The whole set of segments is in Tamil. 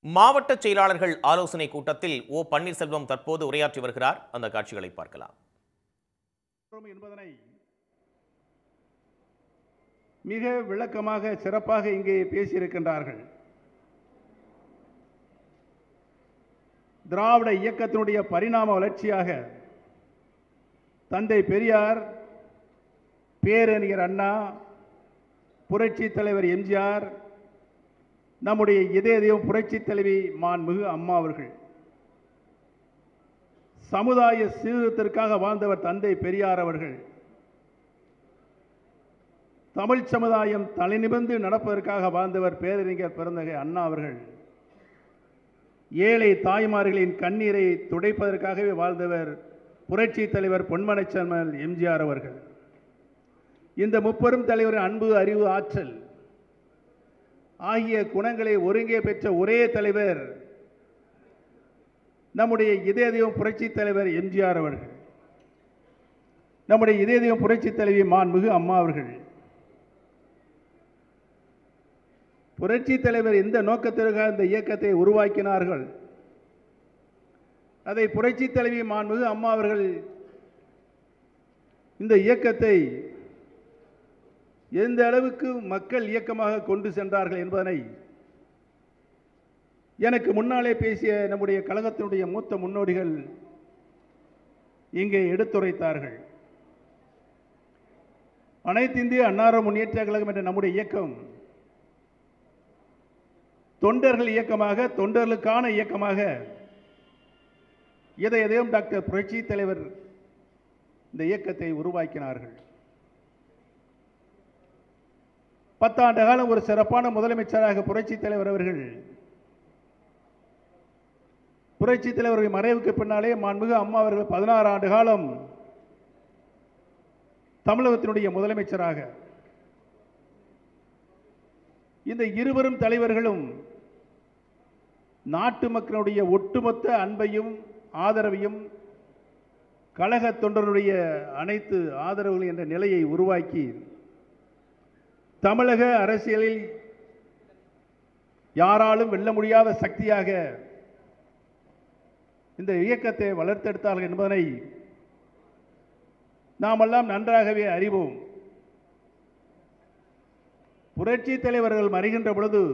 மாவட்ட செயலாளர்கள் ஆலோசனை கூட்டத்தில் ஓ பன்னீர்செல்வம் தற்போது உரையாற்றி வருகிறார் அந்த காட்சிகளை பார்க்கலாம் என்பதனை மிக விளக்கமாக சிறப்பாக இங்கே பேசியிருக்கின்றார்கள் திராவிட இயக்கத்தினுடைய பரிணாம வளர்ச்சியாக தந்தை பெரியார் பேரறிஞர் அண்ணா புரட்சி தலைவர் எம்ஜிஆர் நம்முடைய இதய தெய்வம் புரட்சி தலைவி மாண்புமிகு அம்மா அவர்கள் சமுதாய சீர்திருத்தத்திற்காக வாழ்ந்தவர் தந்தை பெரியார் அவர்கள் தமிழ் சமுதாயம் தலைநிமிர்ந்து நடப்பதற்காக வாழ்ந்தவர் பேரறிஞர் பிறந்தகை அண்ணா அவர்கள் ஏழை தாய்மார்களின் கண்ணீரை துடைப்பதற்காகவே வாழ்ந்தவர் புரட்சி தலைவர் பொன்மனச்செம்மல் எம்ஜிஆர் அவர்கள் இந்த முப்பெரும் தலைவரின் அன்பு அறிவு ஆற்றல் ஆகிய குணங்களை ஒருங்கே பெற்ற ஒரே தலைவர் நம்முடைய இதய தெய்வம் புரட்சி தலைவர் எம்ஜிஆர் அவர்கள் நம்முடைய இதய தெய்வம் புரட்சி தலைவி மாண்புமிகு அம்மா அவர்கள் புரட்சி தலைவர் எந்த நோக்கத்திற்காக இந்த இயக்கத்தை உருவாக்கினார்கள் அதை புரட்சி தலைவி மாண்புமிகு அம்மா அவர்கள் இந்த இயக்கத்தை எந்த அளவுக்கு மக்கள் இயக்கமாக கொண்டு சென்றார்கள் என்பதனை எனக்கு முன்னாலே பேசிய நம்முடைய கழகத்தினுடைய மூத்த முன்னோடிகள் இங்கே எடுத்துரைத்தார்கள் அனைத்து இந்திய அன்னார முன்னேற்ற கழகம் என்ற நம்முடைய இயக்கம் தொண்டர்கள் இயக்கமாக தொண்டர்களுக்கான இயக்கமாக இதை எதையும் டாக்டர் புரட்சி தலைவர் இந்த இயக்கத்தை உருவாக்கினார்கள் பத்தாண்டு காலம் ஒரு சிறப்பான முதலமைச்சராக புரட்சி தலைவர் அவர்கள் புரட்சி தலைவரின் மறைவுக்கு பின்னாலே மாண்புமிகு அம்மா அவர்கள் பதினாறு ஆண்டு காலம் தமிழகத்தினுடைய முதலமைச்சராக இந்த இருவரும் தலைவர்களும் நாட்டு மக்களுடைய ஒட்டுமொத்த அன்பையும் ஆதரவையும் கழக தொண்டருடைய அனைத்து ஆதரவுகள் என்ற நிலையை உருவாக்கி தமிழக அரசியலில் யாராலும் வெல்ல முடியாத சக்தியாக இந்த இயக்கத்தை வளர்த்தெடுத்தார்கள் என்பதனை நாமெல்லாம் நன்றாகவே அறிவோம் புரட்சி தலைவர்கள் மறைகின்ற பொழுது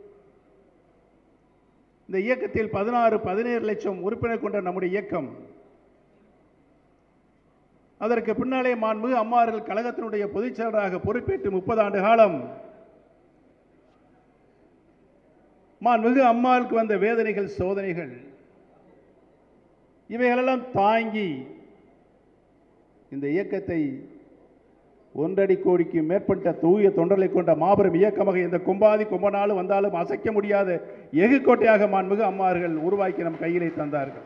இந்த இயக்கத்தில் பதினாறு பதினேழு லட்சம் உறுப்பினர் கொண்ட நம்முடைய இயக்கம் அதற்கு பின்னாலே மாண்புமிகு அம்மார்கள் கழகத்தினுடைய பொதுச் செயலராக பொறுப்பேற்று முப்பது ஆண்டு காலம் மாண்புமிகு அம்மாவுக்கு வந்த வேதனைகள் சோதனைகள் இவைகளெல்லாம் தாங்கி இந்த இயக்கத்தை ஒன்றடி கோடிக்கு மேற்பட்ட தூய தொண்டர்களை கொண்ட மாபெரும் இயக்கமாக இந்த கும்பாதி கும்பனாலும் வந்தாலும் அசைக்க முடியாத எகுக்கோட்டையாக மாண்புமிகு அம்மார்கள் உருவாக்கி நம் கையிலே தந்தார்கள்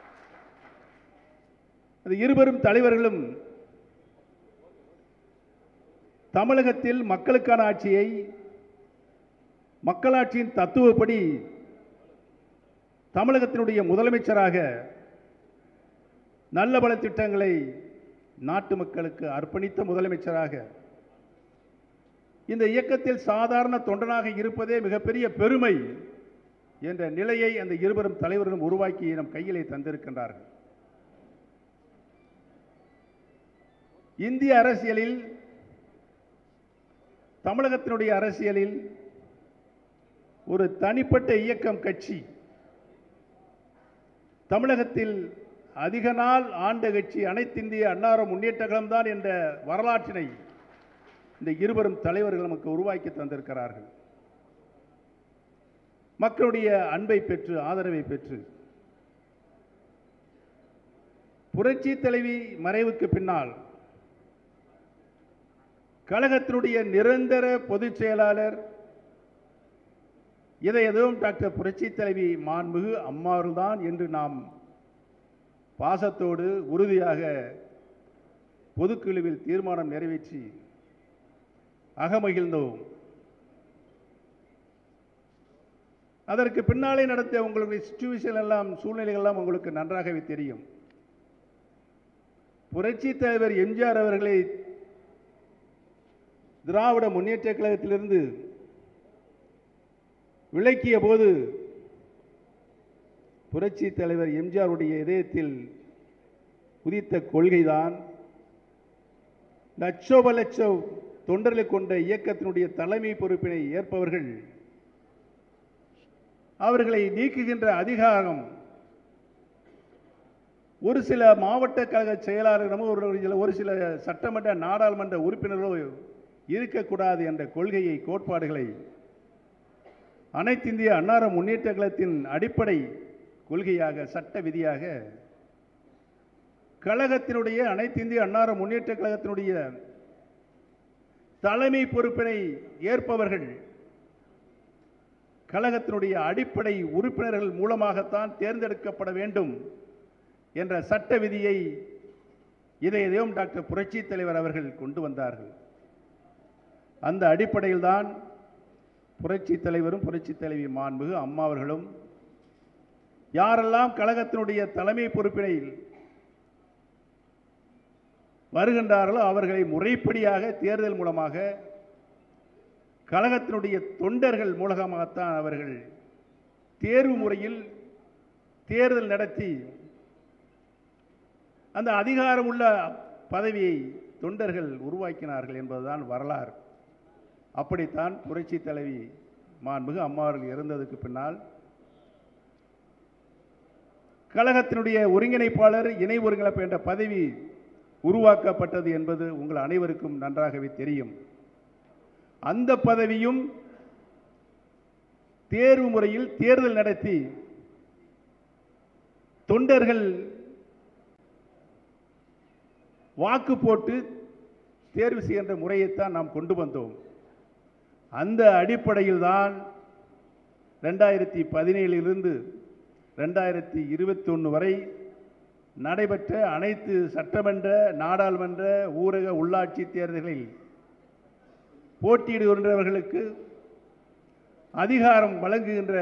அது இருவரும் தலைவர்களும் தமிழகத்தில் மக்களுக்கான ஆட்சியை மக்களாட்சியின் தத்துவப்படி தமிழகத்தினுடைய முதலமைச்சராக நல்ல பல திட்டங்களை நாட்டு மக்களுக்கு அர்ப்பணித்த முதலமைச்சராக இந்த இயக்கத்தில் சாதாரண தொண்டனாக இருப்பதே மிகப்பெரிய பெருமை என்ற நிலையை அந்த இருவரும் தலைவர்களும் உருவாக்கி நம் கையிலே தந்திருக்கின்றார்கள் இந்திய அரசியலில் தமிழகத்தினுடைய அரசியலில் ஒரு தனிப்பட்ட இயக்கம் கட்சி தமிழகத்தில் அதிக நாள் ஆண்ட கட்சி அனைத்திந்திய அன்னார முன்னேற்ற கழகம்தான் என்ற வரலாற்றினை இந்த இருவரும் தலைவர்கள் நமக்கு உருவாக்கி தந்திருக்கிறார்கள் மக்களுடைய அன்பை பெற்று ஆதரவை பெற்று புரட்சி தலைவி மறைவுக்கு பின்னால் கழகத்தினுடைய நிரந்தர பொதுச் செயலாளர் இதை எதுவும் டாக்டர் புரட்சி தலைவி மாண்புமிகு அம்மாவர்கள்தான் என்று நாம் பாசத்தோடு உறுதியாக பொதுக்குழுவில் தீர்மானம் நிறைவேற்றி அகமகிழ்ந்தோம் அதற்கு பின்னாலே நடந்த உங்களுடைய சுச்சுவேஷன் எல்லாம் சூழ்நிலைகள் எல்லாம் உங்களுக்கு நன்றாகவே தெரியும் புரட்சி தலைவர் எம்ஜிஆர் அவர்களை திராவிட முன்னேற்ற கழகத்திலிருந்து விலக்கிய போது புரட்சி தலைவர் எம்ஜிஆருடைய இதயத்தில் உதித்த கொள்கைதான் லட்சோப லட்சம் தொண்டர்களை கொண்ட இயக்கத்தினுடைய தலைமை பொறுப்பினை ஏற்பவர்கள் அவர்களை நீக்குகின்ற அதிகாரம் ஒரு சில மாவட்ட கழக செயலாளரிடமோ ஒரு சில ஒரு சில சட்டமன்ற நாடாளுமன்ற உறுப்பினர்களோ இருக்கக்கூடாது என்ற கொள்கையை கோட்பாடுகளை அனைத்திந்திய அன்னார முன்னேற்ற கழகத்தின் அடிப்படை கொள்கையாக சட்ட விதியாக கழகத்தினுடைய அனைத்திந்திய அன்னார முன்னேற்ற கழகத்தினுடைய தலைமை பொறுப்பினை ஏற்பவர்கள் கழகத்தினுடைய அடிப்படை உறுப்பினர்கள் மூலமாகத்தான் தேர்ந்தெடுக்கப்பட வேண்டும் என்ற சட்ட விதியை இதயம் டாக்டர் புரட்சி தலைவர் அவர்கள் கொண்டு வந்தார்கள் அந்த அடிப்படையில் தான் புரட்சி தலைவரும் புரட்சி தலைவி மாண்புகு அம்மா அவர்களும் யாரெல்லாம் கழகத்தினுடைய தலைமை பொறுப்பினை வருகின்றார்களோ அவர்களை முறைப்படியாக தேர்தல் மூலமாக கழகத்தினுடைய தொண்டர்கள் மூலமாகத்தான் அவர்கள் தேர்வு முறையில் தேர்தல் நடத்தி அந்த அதிகாரமுள்ள பதவியை தொண்டர்கள் உருவாக்கினார்கள் என்பதுதான் வரலாறு அப்படித்தான் புரட்சி தலைவி மாண்புகு அம்மாவர்கள் இறந்ததுக்கு பின்னால் கழகத்தினுடைய ஒருங்கிணைப்பாளர் இணை ஒருங்கிணைப்பு என்ற பதவி உருவாக்கப்பட்டது என்பது உங்கள் அனைவருக்கும் நன்றாகவே தெரியும் அந்த பதவியும் தேர்வு முறையில் தேர்தல் நடத்தி தொண்டர்கள் வாக்கு போட்டு தேர்வு செய்கின்ற முறையைத்தான் நாம் கொண்டு வந்தோம் அந்த அடிப்படையில் தான் ரெண்டாயிரத்தி பதினேழிலிருந்து ரெண்டாயிரத்தி இருபத்தி ஒன்று வரை நடைபெற்ற அனைத்து சட்டமன்ற நாடாளுமன்ற ஊரக உள்ளாட்சி தேர்தல்களில் போட்டியிடுகின்றவர்களுக்கு அதிகாரம் வழங்குகின்ற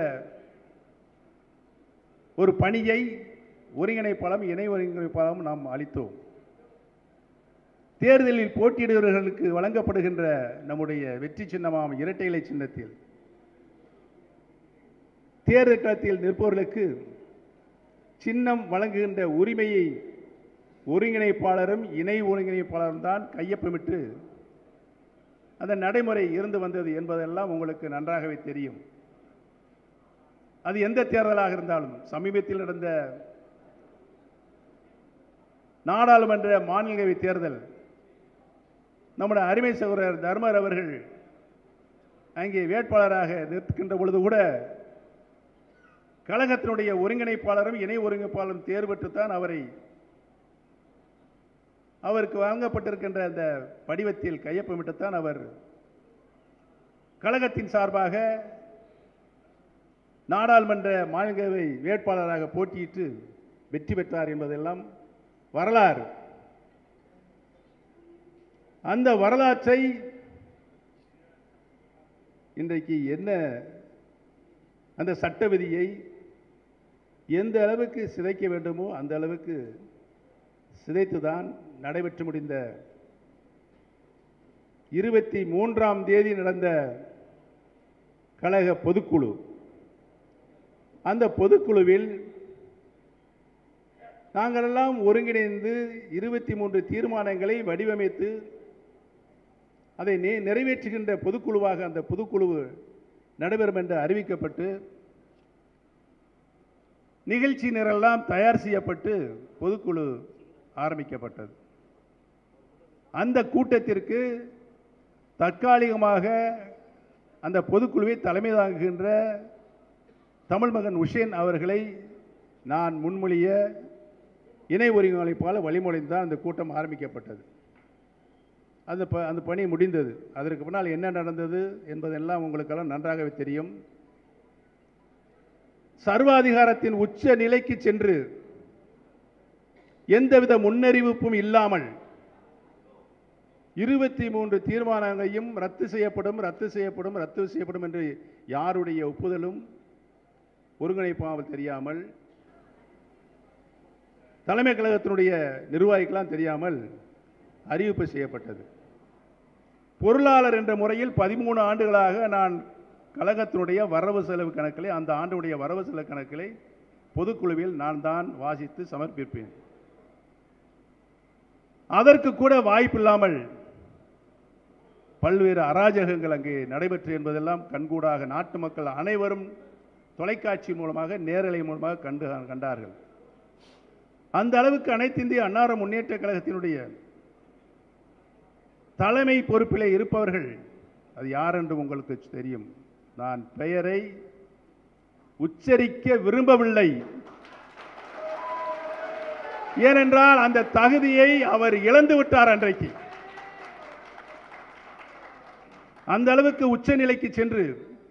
ஒரு பணியை ஒருங்கிணைப்பாளம் இணை ஒருங்கிணைப்பாளம் நாம் அளித்தோம் தேர்தலில் போட்டியிடுபவர்களுக்கு வழங்கப்படுகின்ற நம்முடைய வெற்றி சின்னமாம் இரட்டை இலை சின்னத்தில் தேர்தல் களத்தில் நிற்பவர்களுக்கு சின்னம் வழங்குகின்ற உரிமையை ஒருங்கிணைப்பாளரும் இணை ஒருங்கிணைப்பாளரும் தான் கையொப்பமிட்டு அந்த நடைமுறை இருந்து வந்தது என்பதெல்லாம் உங்களுக்கு நன்றாகவே தெரியும் அது எந்த தேர்தலாக இருந்தாலும் சமீபத்தில் நடந்த நாடாளுமன்ற மாநிலங்களவை தேர்தல் நம்முடைய அருமை சகோதரர் தர்மர் அவர்கள் அங்கே வேட்பாளராக நிற்கின்ற பொழுது கூட கழகத்தினுடைய ஒருங்கிணைப்பாளரும் இணை ஒருங்கிணைப்பாளரும் தேர்வு பெற்றுத்தான் அவரை அவருக்கு வழங்கப்பட்டிருக்கின்ற அந்த படிவத்தில் கையொப்பமிட்டுத்தான் அவர் கழகத்தின் சார்பாக நாடாளுமன்ற மாநிலங்களவை வேட்பாளராக போட்டியிட்டு வெற்றி பெற்றார் என்பதெல்லாம் வரலாறு அந்த வரலாற்றை இன்றைக்கு என்ன அந்த சட்ட விதியை எந்த அளவுக்கு சிதைக்க வேண்டுமோ அந்த அளவுக்கு சிதைத்துதான் நடைபெற்று முடிந்த இருபத்தி மூன்றாம் தேதி நடந்த கழக பொதுக்குழு அந்த பொதுக்குழுவில் நாங்களெல்லாம் ஒருங்கிணைந்து இருபத்தி மூன்று தீர்மானங்களை வடிவமைத்து அதை நெ- நிறைவேற்றுகின்ற பொதுக்குழுவாக அந்த பொதுக்குழு நடைபெறும் என்று அறிவிக்கப்பட்டு நிகழ்ச்சி நிரல்லாம் தயார் செய்யப்பட்டு பொதுக்குழு ஆரம்பிக்கப்பட்டது அந்த கூட்டத்திற்கு தற்காலிகமாக அந்த பொதுக்குழுவை தலைமை தாங்குகின்ற தமிழ் மகன் உஷேன் அவர்களை நான் முன்மொழிய இணை ஒருங்கிணைப்பாளர் வழிமொழிந்தான் அந்த கூட்டம் ஆரம்பிக்கப்பட்டது அந்த ப அந்த பணி முடிந்தது அதற்கு பின்னால் என்ன நடந்தது என்பதெல்லாம் உங்களுக்கெல்லாம் நன்றாகவே தெரியும் சர்வாதிகாரத்தின் உச்ச நிலைக்கு சென்று எந்தவித முன்னறிவிப்பும் இல்லாமல் இருபத்தி மூன்று தீர்மானங்களையும் ரத்து செய்யப்படும் ரத்து செய்யப்படும் ரத்து செய்யப்படும் என்று யாருடைய ஒப்புதலும் ஒருங்கிணைப்பாமல் தெரியாமல் தலைமை கழகத்தினுடைய நிர்வாகிக்கெல்லாம் தெரியாமல் அறிவிப்பு செய்யப்பட்டது பொருளாளர் என்ற முறையில் பதிமூணு ஆண்டுகளாக நான் கழகத்தினுடைய வரவு செலவு கணக்கிலே அந்த ஆண்டுடைய வரவு செலவு கணக்கிலே பொதுக்குழுவில் நான் தான் வாசித்து சமர்ப்பிப்பேன் அதற்கு கூட வாய்ப்பில்லாமல் பல்வேறு அராஜகங்கள் அங்கே நடைபெற்று என்பதெல்லாம் கண்கூடாக நாட்டு மக்கள் அனைவரும் தொலைக்காட்சி மூலமாக நேரலை மூலமாக கண்டு கண்டார்கள் அந்த அளவுக்கு அனைத்து இந்திய அன்னார முன்னேற்ற கழகத்தினுடைய தலைமை பொறுப்பிலே இருப்பவர்கள் அது யார் என்று உங்களுக்கு தெரியும் நான் பெயரை உச்சரிக்க விரும்பவில்லை ஏனென்றால் அந்த தகுதியை அவர் இழந்து விட்டார் அன்றைக்கு அந்த அளவுக்கு உச்சநிலைக்கு சென்று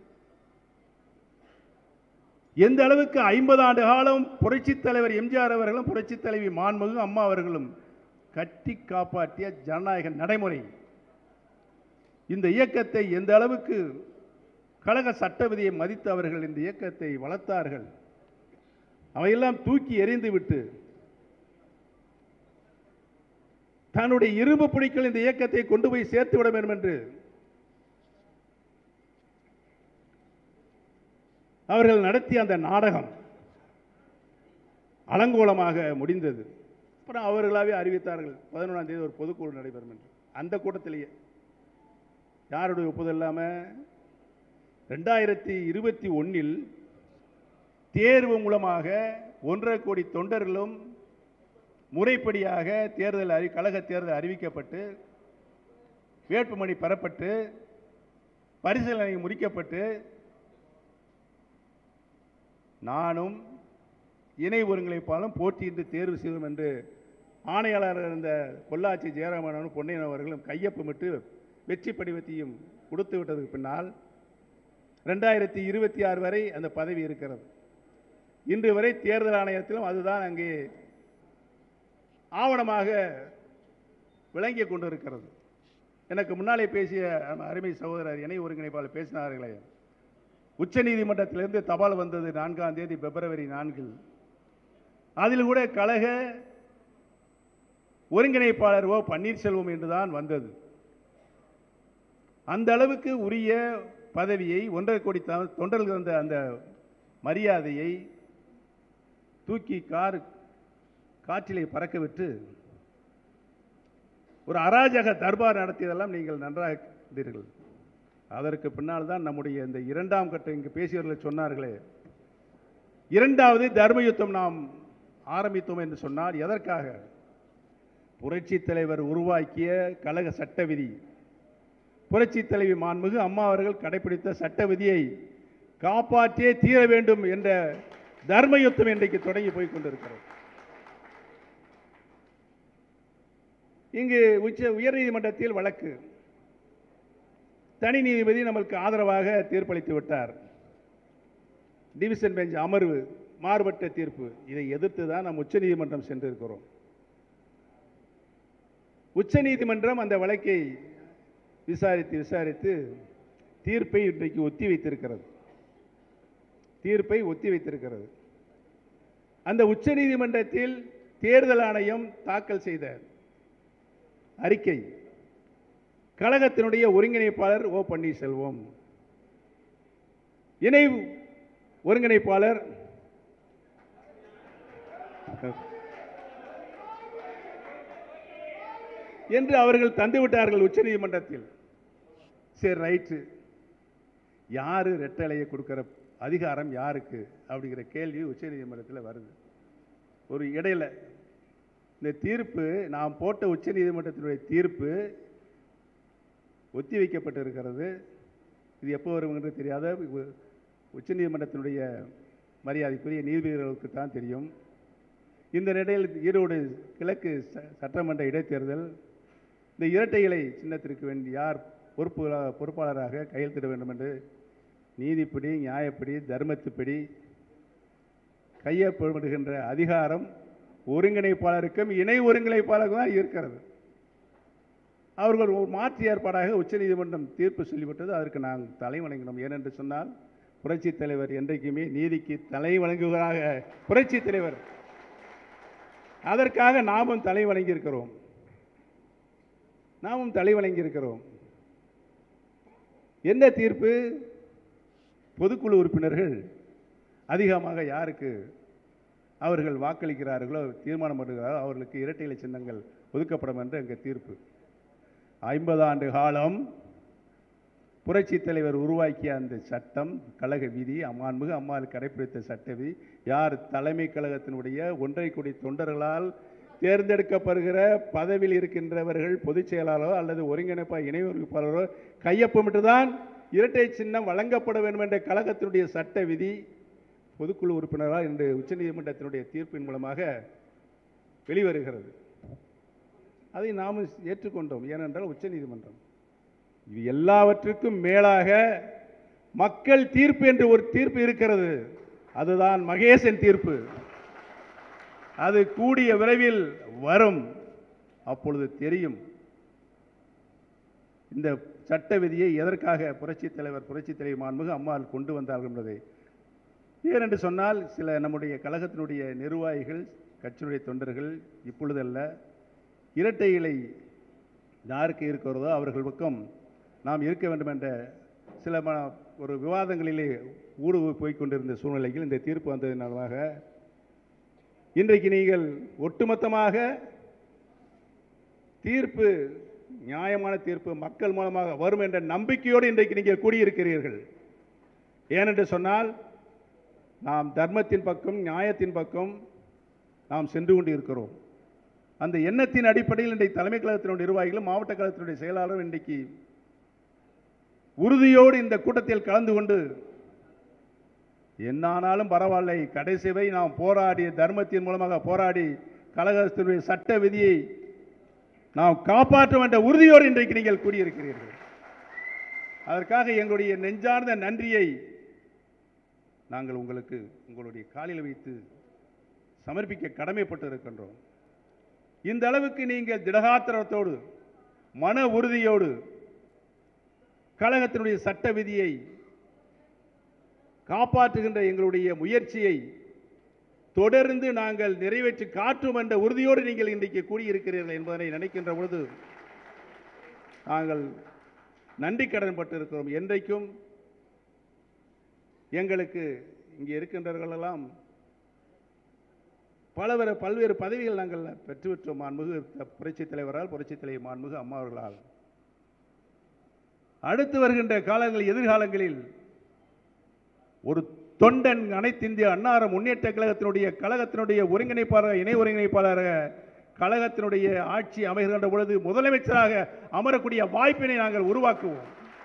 எந்த அளவுக்கு ஐம்பது ஆண்டு காலம் புரட்சித் தலைவர் எம்ஜிஆர் அவர்களும் புரட்சித் தலைவி மாண்புமிகு அம்மா அவர்களும் கட்டி காப்பாற்றிய ஜனநாயக நடைமுறை இந்த இயக்கத்தை எந்த அளவுக்கு கழக சட்ட விதியை மதித்து அவர்கள் இந்த இயக்கத்தை வளர்த்தார்கள் அவையெல்லாம் தூக்கி எறிந்துவிட்டு தன்னுடைய இரும்பு பிடிக்கல் இந்த இயக்கத்தை கொண்டு போய் சேர்த்து விட வேண்டும் என்று அவர்கள் நடத்திய அந்த நாடகம் அலங்கோலமாக முடிந்தது அப்புறம் அவர்களாகவே அறிவித்தார்கள் பதினொன்றாம் தேதி ஒரு பொதுக்குழு நடைபெறும் என்று அந்த கூட்டத்திலேயே யாருடைய ஒப்புதல் இல்லாமல் ரெண்டாயிரத்தி இருபத்தி ஒன்றில் தேர்வு மூலமாக ஒன்றரை கோடி தொண்டர்களும் முறைப்படியாக தேர்தல் அறி கழக தேர்தல் அறிவிக்கப்பட்டு வேட்புமனி பெறப்பட்டு பரிசீலனை முடிக்கப்பட்டு நானும் இணை ஒருங்கிணைப்பாலும் போட்டியிட்டு தேர்வு செய்வோம் என்று ஆணையாளர் இருந்த பொள்ளாச்சி ஜெயராமனும் பொன்னையன் அவர்களும் கையொப்பமிட்டு வெற்றி படிவத்தையும் கொடுத்து விட்டதுக்கு பின்னால் ரெண்டாயிரத்தி இருபத்தி ஆறு வரை அந்த பதவி இருக்கிறது இன்று வரை தேர்தல் ஆணையத்திலும் அதுதான் அங்கே ஆவணமாக விளங்கி கொண்டிருக்கிறது எனக்கு முன்னாலே பேசிய நம்ம அருமை சகோதரர் இணை ஒருங்கிணைப்பாளர் பேசினார்களே உச்சநீதிமன்றத்திலிருந்து தபால் வந்தது நான்காம் தேதி பிப்ரவரி நான்கில் அதில் கூட கழக ஒருங்கிணைப்பாளர் ஓ பன்னீர்செல்வம் என்றுதான் வந்தது அந்த அளவுக்கு உரிய பதவியை ஒன்றரை கோடி த- தொண்டர்கள் வந்த அந்த மரியாதையை தூக்கி கார் காற்றிலே பறக்க விட்டு ஒரு அராஜக தர்பார் நடத்தியதெல்லாம் நீங்கள் நன்றாக கண்டீர்கள் அதற்கு பின்னால் தான் நம்முடைய இந்த இரண்டாம் கட்ட இங்கு பேசியவர்கள் சொன்னார்களே இரண்டாவது தர்ம யுத்தம் நாம் ஆரம்பித்தோம் என்று சொன்னார் எதற்காக புரட்சி தலைவர் உருவாக்கிய கழக சட்ட விதி புரட்சி தலைவி மாண்புமிகு அம்மா அவர்கள் கடைபிடித்த சட்ட விதியை காப்பாற்றியே தீர வேண்டும் என்ற தர்ம யுத்தம் இன்றைக்கு தொடங்கி போய் கொண்டிருக்கிறது இங்கு உச்ச உயர்நீதிமன்றத்தில் வழக்கு தனி நீதிபதி நமக்கு ஆதரவாக தீர்ப்பளித்து விட்டார் டிவிஷன் பெஞ்ச் அமர்வு மாறுபட்ட தீர்ப்பு இதை எதிர்த்து தான் நாம் உச்சநீதிமன்றம் சென்றிருக்கிறோம் உச்சநீதிமன்றம் அந்த வழக்கை விசாரித்து விசாரித்து தீர்ப்பை இன்றைக்கு ஒத்தி வைத்திருக்கிறது தீர்ப்பை ஒத்தி வைத்திருக்கிறது அந்த உச்சநீதிமன்றத்தில் தேர்தல் ஆணையம் தாக்கல் செய்த அறிக்கை கழகத்தினுடைய ஒருங்கிணைப்பாளர் ஓ பன்னீர்செல்வம் இணை ஒருங்கிணைப்பாளர் என்று அவர்கள் தந்துவிட்டார்கள் உச்சநீதிமன்றத்தில் சரி ரைட்டு யாரு ரெட்டலையை கொடுக்கிற அதிகாரம் யாருக்கு அப்படிங்கிற கேள்வி உச்சநீதிமன்றத்தில் வருது ஒரு இடையில இந்த தீர்ப்பு நாம் போட்ட உச்சநீதிமன்றத்தினுடைய தீர்ப்பு ஒத்தி வைக்கப்பட்டிருக்கிறது இது எப்போ வரும் என்று தெரியாத உ- உச்சநீதிமன்றத்தினுடைய மரியாதைக்குரிய நீதிபதிகளுக்கு தான் தெரியும் இந்த நிலையில் ஈரோடு கிழக்கு ச- சட்டமன்ற இடைத்தேர்தல் இந்த இரட்டை இலை சின்னத்திற்கு வேண்டி யார் பொறுப்பு பொறுப்பாளராக கையெழுத்திட வேண்டும் என்று நீதிப்படி நியாயப்படி தர்மத்துப்படி கையப்படுகின்ற அதிகாரம் ஒருங்கிணைப்பாளருக்கும் இணை ஒருங்கிணைப்பாளருக்கும் தான் இருக்கிறது அவர்கள் ஒரு மாற்று ஏற்பாடாக உச்சநீதிமன்றம் தீர்ப்பு சொல்லிவிட்டது அதற்கு நாங்கள் தலை வணங்கினோம் ஏனென்று சொன்னால் புரட்சித் தலைவர் என்றைக்குமே நீதிக்கு தலை வணங்குவதாக புரட்சித் தலைவர் அதற்காக நாமும் தலை வணங்கியிருக்கிறோம் நாமும் தலை வணங்கியிருக்கிறோம் என்ன தீர்ப்பு பொதுக்குழு உறுப்பினர்கள் அதிகமாக யாருக்கு அவர்கள் வாக்களிக்கிறார்களோ தீர்மானம் பண்ணுகிறார்களோ அவர்களுக்கு இரட்டை இலை சின்னங்கள் ஒதுக்கப்படும் என்று அங்கே தீர்ப்பு ஐம்பது ஆண்டு காலம் புரட்சித் தலைவர் உருவாக்கிய அந்த சட்டம் கழக விதி அம்மாண்புகு அம்மாள் கடைப்பிடித்த சட்ட விதி யார் தலைமை கழகத்தினுடைய ஒன்றை கோடி தொண்டர்களால் தேர்ந்தெடுக்கப்படுகிற பதவியில் இருக்கின்றவர்கள் பொதுச் செயலாளரோ அல்லது ஒருங்கிணைப்பா இணை ஒருங்கிணைப்பாளரோ கையொப்பமிட்டு தான் இரட்டை சின்னம் வழங்கப்பட வேண்டும் என்ற கழகத்தினுடைய சட்ட விதி பொதுக்குழு உறுப்பினரால் இன்று உச்சநீதிமன்றத்தினுடைய தீர்ப்பின் மூலமாக வெளிவருகிறது அதை நாம் ஏற்றுக்கொண்டோம் ஏனென்றால் உச்சநீதிமன்றம் இது எல்லாவற்றுக்கும் மேலாக மக்கள் தீர்ப்பு என்று ஒரு தீர்ப்பு இருக்கிறது அதுதான் மகேசன் தீர்ப்பு அது கூடிய விரைவில் வரும் அப்பொழுது தெரியும் இந்த சட்ட விதியை எதற்காக புரட்சித் தலைவர் புரட்சித் தலைவர் மாண்புமிகு அம்மாள் கொண்டு வந்தார்கள் என்பதை ஏனென்று சொன்னால் சில நம்முடைய கழகத்தினுடைய நிர்வாகிகள் கட்சியினுடைய தொண்டர்கள் இப்பொழுதல்ல இரட்டை இலை யாருக்கு இருக்கிறதோ அவர்கள் பக்கம் நாம் இருக்க வேண்டும் என்ற சில ம ஒரு விவாதங்களிலே ஊடுருவி போய்க் கொண்டிருந்த சூழ்நிலையில் இந்த தீர்ப்பு வந்ததினாலாக இன்றைக்கு நீங்கள் ஒட்டுமொத்தமாக தீர்ப்பு நியாயமான தீர்ப்பு மக்கள் மூலமாக வரும் என்ற நம்பிக்கையோடு இன்றைக்கு நீங்கள் கூடியிருக்கிறீர்கள் ஏனென்று சொன்னால் நாம் தர்மத்தின் பக்கம் நியாயத்தின் பக்கம் நாம் சென்று கொண்டு இருக்கிறோம் அந்த எண்ணத்தின் அடிப்படையில் இன்றைக்கு தலைமை கழகத்தினுடைய நிர்வாகிகளும் மாவட்ட கழகத்தினுடைய செயலாளரும் இன்றைக்கு உறுதியோடு இந்த கூட்டத்தில் கலந்து கொண்டு என்னானாலும் பரவாயில்லை கடைசி வரை நாம் போராடி தர்மத்தின் மூலமாக போராடி கழகத்தினுடைய சட்ட விதியை நாம் காப்பாற்றும் என்ற உறுதியோடு இன்றைக்கு நீங்கள் கூடியிருக்கிறீர்கள் அதற்காக எங்களுடைய நெஞ்சார்ந்த நன்றியை நாங்கள் உங்களுக்கு உங்களுடைய காலில் வைத்து சமர்ப்பிக்க கடமைப்பட்டு இருக்கின்றோம் இந்த அளவுக்கு நீங்கள் திடகாத்திரத்தோடு மன உறுதியோடு கழகத்தினுடைய சட்ட விதியை காப்பாற்றுகின்ற எங்களுடைய முயற்சியை தொடர்ந்து நாங்கள் நிறைவேற்றி காற்றும் என்ற உறுதியோடு நீங்கள் இன்றைக்கு கூடியிருக்கிறீர்கள் என்பதனை நினைக்கின்ற பொழுது நாங்கள் நன்றி கடன் பட்டிருக்கிறோம் என்றைக்கும் எங்களுக்கு இங்கே இருக்கின்றவர்களெல்லாம் பலவர பல்வேறு பதவிகள் நாங்கள் பெற்றுவிட்டோம் மாண்புகு புரட்சித் தலைவரால் புரட்சித் தலைவர் மாண்புகு அம்மா அவர்களால் அடுத்து வருகின்ற காலங்கள் எதிர்காலங்களில் ஒரு தொண்டன் அனைத்து இந்திய அன்னார முன்னேற்ற கழகத்தினுடைய கழகத்தினுடைய ஒருங்கிணைப்பாளர் இணை ஒருங்கிணைப்பாளராக கழகத்தினுடைய ஆட்சி அமைகின்ற பொழுது முதலமைச்சராக அமரக்கூடிய வாய்ப்பினை நாங்கள் உருவாக்குவோம்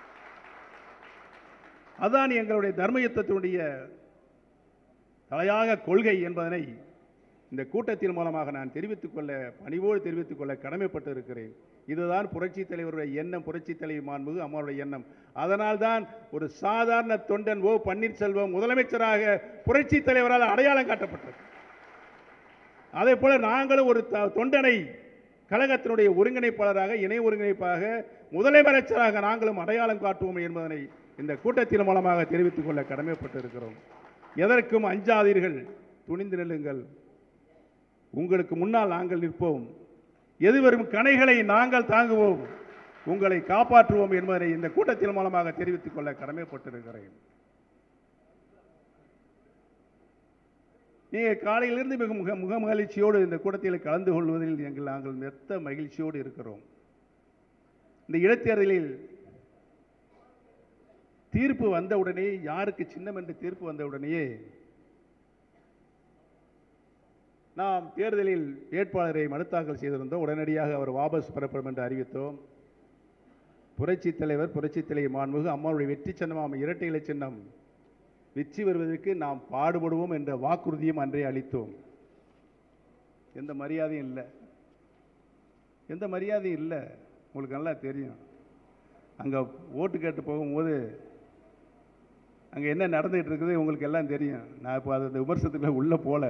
அதான் எங்களுடைய தர்ம யுத்தத்தினுடைய தலையாக கொள்கை என்பதனை இந்த கூட்டத்தின் மூலமாக நான் தெரிவித்துக் கொள்ள பணிவோடு தெரிவித்துக் கொள்ள கடமைப்பட்டு இருக்கிறேன் இதுதான் புரட்சி தலைவருடைய எண்ணம் புரட்சி தலைவர் மாண்புகு அம்மாவுடைய எண்ணம் அதனால்தான் ஒரு சாதாரண தொண்டன் ஓ பன்னீர்செல்வம் முதலமைச்சராக புரட்சி தலைவரால் அடையாளம் காட்டப்பட்டது அதே போல நாங்களும் ஒரு த- தொண்டனை கழகத்தினுடைய ஒருங்கிணைப்பாளராக இணை ஒருங்கிணைப்பாக முதலமைச்சராக நாங்களும் அடையாளம் காட்டுவோம் என்பதனை இந்த கூட்டத்தின் மூலமாக தெரிவித்துக் கொள்ள கடமைப்பட்டு இருக்கிறோம் எதற்கும் அஞ்சாதீர்கள் துணிந்து நில்லுங்கள் உங்களுக்கு முன்னால் நாங்கள் நிற்போம் எதுவரும் கணைகளை நாங்கள் தாங்குவோம் உங்களை காப்பாற்றுவோம் என்பதை இந்த கூட்டத்தின் மூலமாக தெரிவித்துக் கொள்ள கடமைப்பட்டிருக்கிறேன் நீங்கள் காலையிலிருந்து மிக முக முக மகிழ்ச்சியோடு இந்த கூட்டத்தில் கலந்து கொள்வதில் எங்கள் நாங்கள் மெத்த மகிழ்ச்சியோடு இருக்கிறோம் இந்த இடைத்தேர்தலில் தீர்ப்பு வந்தவுடனே யாருக்கு சின்னம் என்று தீர்ப்பு வந்தவுடனேயே நாம் தேர்தலில் வேட்பாளரை மனு தாக்கல் செய்திருந்தோம் உடனடியாக அவர் வாபஸ் பெறப்படும் என்று அறிவித்தோம் புரட்சி தலைவர் புரட்சி தலைவர் மாண்புகு அம்மாவுடைய வெற்றி சின்னமாம் இரட்டை இலை சின்னம் வெற்றி வருவதற்கு நாம் பாடுபடுவோம் என்ற வாக்குறுதியும் அன்றே அளித்தோம் எந்த மரியாதையும் இல்லை எந்த மரியாதையும் இல்லை உங்களுக்கு நல்லா தெரியும் அங்கே ஓட்டு கேட்டு போகும்போது அங்கே என்ன நடந்துகிட்டு இருக்குது உங்களுக்கு எல்லாம் தெரியும் நான் இப்போ அது அந்த விமர்சனத்துக்குள்ள உள்ளே போல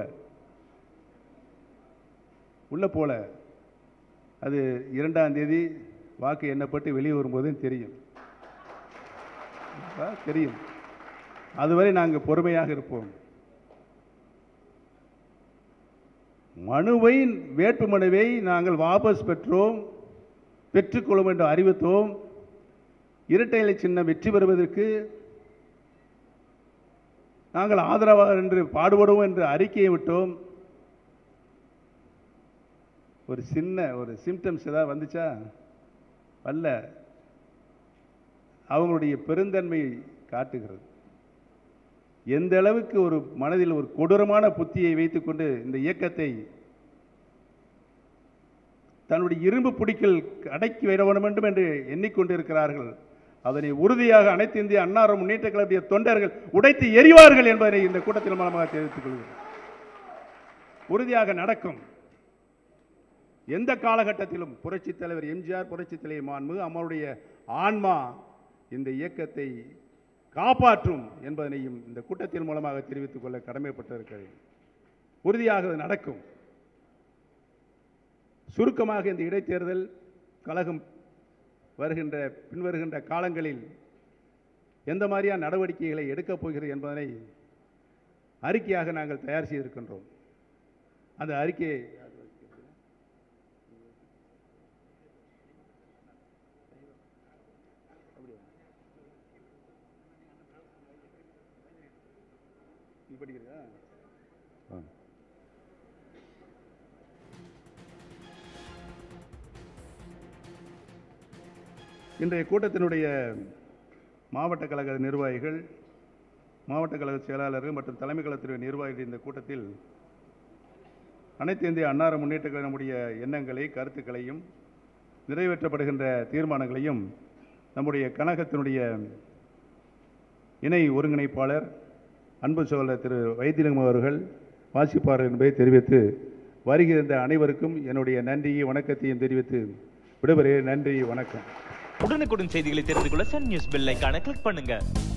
உள்ளே போல அது இரண்டாம் தேதி வாக்கு எண்ணப்பட்டு வெளியே வரும்போது தெரியும் அப்ப தெரியும் அதுவரை நாங்கள் பொறுமையாக இருப்போம் மனுவை வேட்பு மனுவை நாங்கள் வாபஸ் பெற்றோம் பெற்றுக்கொள்ளும் என்று அறிவித்தோம் இரட்டை இலை சின்னம் வெற்றி பெறுவதற்கு நாங்கள் ஆதரவாக என்று பாடுபடுவோம் என்று அறிக்கையை விட்டோம் ஒரு சின்ன ஒரு சிம்டம்ஸ் ஏதாவது வந்துச்சா வரல அவங்களுடைய பெருந்தன்மையை காட்டுகிறது எந்த அளவுக்கு ஒரு மனதில் ஒரு கொடூரமான புத்தியை வைத்துக்கொண்டு இந்த இயக்கத்தை தன்னுடைய இரும்பு பிடிக்கில் அடக்கி விட வேண்டும் என்று எண்ணிக்கொண்டிருக்கிறார்கள் அதனை உறுதியாக அனைத்து இந்திய அன்னார முன்னேற்ற கழகத்திய தொண்டர்கள் உடைத்து எறிவார்கள் என்பதை இந்த கூட்டத்தின் மூலமாக தெரிவித்துக் கொள்கிறேன் உறுதியாக நடக்கும் எந்த காலகட்டத்திலும் புரட்சித் தலைவர் எம்ஜிஆர் புரட்சித் தலைவர் மாண்பு அம்மாவுடைய ஆன்மா இந்த இயக்கத்தை காப்பாற்றும் என்பதனையும் இந்த கூட்டத்தின் மூலமாக தெரிவித்துக் கொள்ள கடமைப்பட்டிருக்கிறேன் உறுதியாக அது நடக்கும் சுருக்கமாக இந்த இடைத்தேர்தல் கழகம் வருகின்ற பின்வருகின்ற காலங்களில் எந்த மாதிரியான நடவடிக்கைகளை எடுக்கப் போகிறது என்பதனை அறிக்கையாக நாங்கள் தயார் செய்திருக்கின்றோம் அந்த அறிக்கையை நீ படிக்கிறியா ஆ இன்றைய கூட்டத்தினுடைய மாவட்ட கழக நிர்வாகிகள் மாவட்ட கழக செயலாளர்கள் மற்றும் தலைமை கழகத்தினுடைய நிர்வாகிகள் இந்த கூட்டத்தில் அனைத்து இந்திய அன்னார முன்னேற்ற கழக நம்முடைய எண்ணங்களை கருத்துக்களையும் நிறைவேற்றப்படுகின்ற தீர்மானங்களையும் நம்முடைய கழகத்தினுடைய இணை ஒருங்கிணைப்பாளர் அன்பு சோழர் திரு வைத்திலிங்கம் அவர்கள் வாசிப்பார் என்பதை தெரிவித்து வருகின்ற அனைவருக்கும் என்னுடைய நன்றியை வணக்கத்தையும் தெரிவித்து விடுபெறுகிறேன் நன்றி வணக்கம் உடனுக்குடன் செய்திகளை தெரிந்து கொள்ள சன் நியூஸ் பெல் ஐகானை கிளிக் பண்ணுங்க